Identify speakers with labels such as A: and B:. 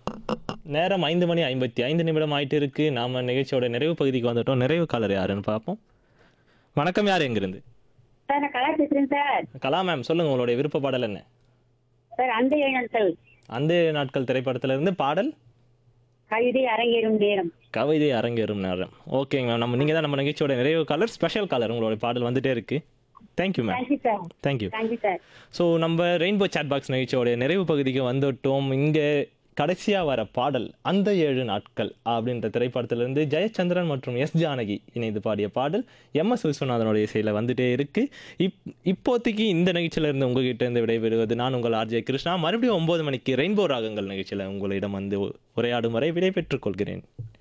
A: நேரம் ஐந்து மணி ஐம்பத்தி ஐந்து நிமிடம் ஆயிட்டு இருக்கு நாம நிகழ்ச்சியோட நிறைவு பகுதிக்கு வந்துட்டோம் நிறைவு காலர் யாருன்னு பார்ப்போம் வணக்கம் யார் எங்கிருந்து
B: சார் நான் கலா பேசுறேன் சார்
A: கலா மேம் சொல்லுங்க உங்களுடைய விருப்ப பாடல் என்ன
B: சார் அந்த நாட்கள்
A: அந்த நாட்கள் திரைப்படத்துல இருந்து பாடல்
B: கவிதை அரங்கேறும் நேரம்
A: கவிதை அரங்கேறும் நேரம் ஓகேங்க மேம் நம்ம நீங்க தான் நம்ம நிகழ்ச்சியோட நிறைவு காலர் ஸ்பெஷல் காலர் உங்களோட பாடல் வந்துட்டே இருக்கு thank you ma'am
B: thank you sir
A: thank you
B: thank you sir
A: so நம்ம ரெயின்போ சாட் பாக்ஸ் நிகழ்ச்சியோட நிறைவு பகுதிக்கு வந்துட்டோம் இங்கே கடைசியாக வர பாடல் அந்த ஏழு நாட்கள் அப்படின்ற திரைப்படத்திலிருந்து ஜெயச்சந்திரன் மற்றும் எஸ் ஜானகி இணைந்து பாடிய பாடல் எம் எஸ் விஸ்வநாதனுடைய இசையில் வந்துட்டே இருக்கு இப் இப்போதைக்கு இந்த நிகழ்ச்சியிலிருந்து உங்ககிட்ட இருந்து விடைபெறுவது நான் உங்கள் ஆர்ஜே கிருஷ்ணா மறுபடியும் ஒன்பது மணிக்கு ரெயின்போ ராகங்கள் நிகழ்ச்சியில் உங்களிடம் வந்து உரையாடும் வரை விடை பெற்றுக் கொள்கிறேன்